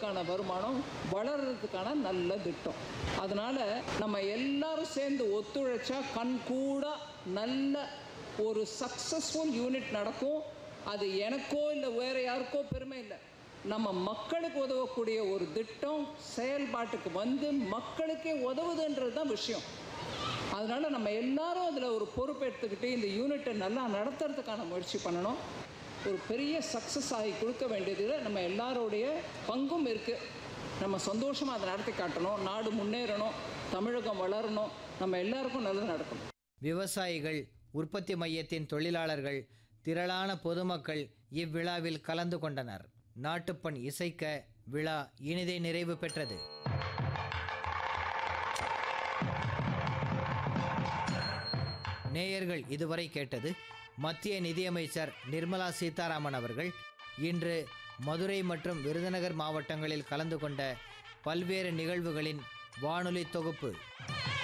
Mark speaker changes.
Speaker 1: குடும்பத்துக்கான வருமானம் வளர்றதுக்கான நல்ல திட்டம் அதனால் நம்ம எல்லாரும் சேர்ந்து ஒத்துழைச்சா கண் கூட நல்ல ஒரு சக்ஸஸ்ஃபுல் யூனிட் நடக்கும் அது எனக்கோ இல்லை வேறு யாருக்கோ பெருமை இல்லை நம்ம மக்களுக்கு உதவக்கூடிய ஒரு திட்டம் செயல்பாட்டுக்கு வந்து மக்களுக்கே உதவுதுன்றது தான் விஷயம் அதனால் நம்ம எல்லாரும் அதில் ஒரு பொறுப்பு எடுத்துக்கிட்டு இந்த யூனிட்டை நல்லா நடத்துறதுக்கான முயற்சி பண்ணணும் ஒரு பெரிய சக்ஸஸ் ஆகி கொடுக்க வேண்டியதில் நம்ம எல்லாருடைய பங்கும் இருக்குது நம்ம சந்தோஷமாக அதை நடத்தி காட்டணும் நாடு முன்னேறணும் தமிழகம் வளரணும் நம்ம எல்லாருக்கும் நல்லது நடக்கணும்
Speaker 2: விவசாயிகள் உற்பத்தி மையத்தின் தொழிலாளர்கள் திரளான பொதுமக்கள் இவ்விழாவில் கலந்து கொண்டனர் நாட்டுப்பண் இசைக்க விழா இனிதே நிறைவு பெற்றது நேயர்கள் இதுவரை கேட்டது மத்திய நிதியமைச்சர் நிர்மலா சீதாராமன் அவர்கள் இன்று மதுரை மற்றும் விருதுநகர் மாவட்டங்களில் கலந்து கொண்ட பல்வேறு நிகழ்வுகளின் வானொலி தொகுப்பு